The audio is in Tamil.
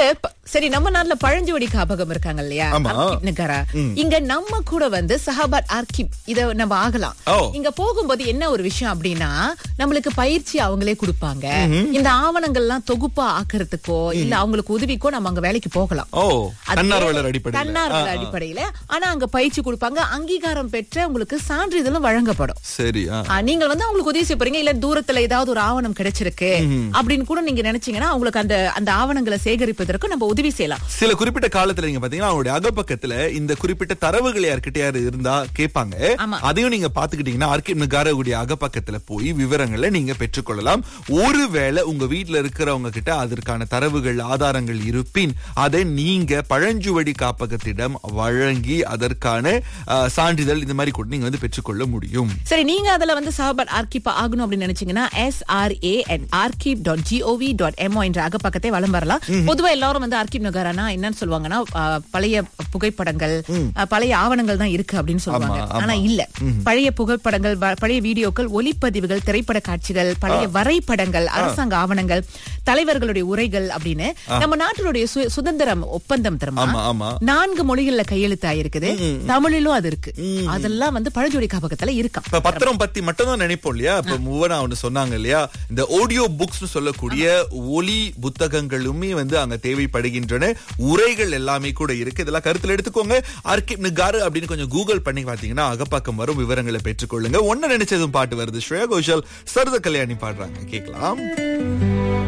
ப- சரி நம்ம நாட்டுல பழஞ்சுவடி காப்பகம் இருக்காங்க இல்லையா ஆமா. அர்கிப் நகரா இங்க நம்ம கூட வந்து சஹாபாத் ஆர்கிப் இத நம்ம ஆகலாம் ஓ. இங்க போகும்போது என்ன ஒரு விஷயம் அப்படின்னா நம்மளுக்கு பயிற்சி அவங்களே கொடுப்பாங்க இந்த ஆவணங்கள்லாம் தொகுப்பா ஆக்குறதுக்கோ இல்ல அவங்களுக்கு உதவிக்கோ நம்ம அங்க வேலைக்கு போகலாம் ஓ அது தன்னார்வலர் வேற- அடிப்படையில் தன்னார்வலர் அடிப்படையில ஆனா அங்க பயிற்சி கொடுப்பாங்க அங்கீகாரம் பெற்ற உங்களுக்கு சான்றிதழும் வழங்கப்படும் சரி ஆ. ஆ, நீங்கள் வந்து அவங்களுக்கு உதவி செய்ய போறீங்க இல்ல தூரத்துல ஏதாவது ஒரு ஆவணம் கிடைச்சிருக்கு அப்படின்னு கூட நீங்க நினைச்சீங்கன்னா அவங்களுக்கு அந்த அந்த ஆவணங்களை சேகரிப்பதற்கு நம்ம உதவி செய்யலாம் சில குறிப்பிட்ட காலத்துல நீங்க பாத்தீங்கன்னா அவங்களுடைய அகப்பக்கத்துல இந்த குறிப்பிட்ட தரவுகள் யார்கிட்டயாரு இருந்தா கேட்பாங்க ஆமா. அதையும் நீங்க பாத்துக்கிட்டீங்கன்னா ஆர்கிப் நகாரவுடைய அகப்பக்கத்துல போய் விவரங்களை நீங்க பெற்றுக்கொள்ளலாம் ஒருவேளை உங்க வீட்ல இருக்கிறவங்க கிட்ட அதற்கான தரவுகள் ஆதாரங்கள் இருப்பின் அதை நீங்க பழஞ்சுவடி காப்பகத்திடம் வழங்கி அதற்கான ஆ, சான்றிதழ் இந்த மாதிரி கூட நீங்க வந்து பெற்றுக்கொள்ள முடியும் சரி நீங்க அதுல வந்து சஹாபாத் ஆர்கிப் ஆகணும் அப்படின்னு நினைச்சீங்கன்னா எஸ் ஆர் ஏ என் ஆர்கிப் டாட் ஜிஓவி டாட் எம்ஓ என்ற அகப்பக்கத்தை வலம் வரலாம் பொதுவா எல்லாரும் வந்து ஆர்கிப் நகரானா என்னன்னு சொல்லுவாங்கன்னா ஆ, பழைய புகைப்படங்கள் ஆ, பழைய ஆவணங்கள் தான் இருக்கு அப்படின்னு சொல்லுவாங்க ஆமா, ஆமா. ஆனா இல்ல பழைய புகைப்படங்கள் வ- பழைய வீடியோக்கள் ஒளிப்பதிவுகள் திரைப்பட காட்சிகள் பழைய வரைபடங்கள் அரசாங்க ஆவணங்கள் தலைவர்களுடைய உரைகள் அப்படின்னு நம்ம நாட்டினுடைய சு- சுதந்திரம் ஒப்பந்தம் ஆமா, தருமா ஆமா. நான்கு மொழிகள்ல கையெழுத்து ஆயிருக்குது தமிழிலும் அது இருக்கு அதெல்லாம் வந்து பழஜோடி காப்பகத்துல இருக்காம் இப்ப பத்திரம் பத்தி மட்டும் தான் நினைப்போம் இல்லையா இப்ப மூவனா ஒண்ணு சொன்னாங்க இல்லையா இந்த ஆடியோ புக்ஸ் சொல்லக்கூடிய ஒலி புத்தகங்களுமே வந்து அங்க தேவைப்படுகின்றன உரைகள் எல்லாமே கூட இருக்கு இதெல்லாம் கருத்துல எடுத்துக்கோங்க ஆர்கிப் நிகாரு அப்படின்னு கொஞ்சம் கூகுள் பண்ணி பாத்தீங்கன்னா அகப்பக்கம் வரும் விவரங்களை பெற்றுக்கொள்ளுங்க ஒன்னு நினைச்சதும் பாட்டு வருது ஸ்ரேயா கோஷல் சரத கல்யாணி பாடுறாங்க கேட்கலாம்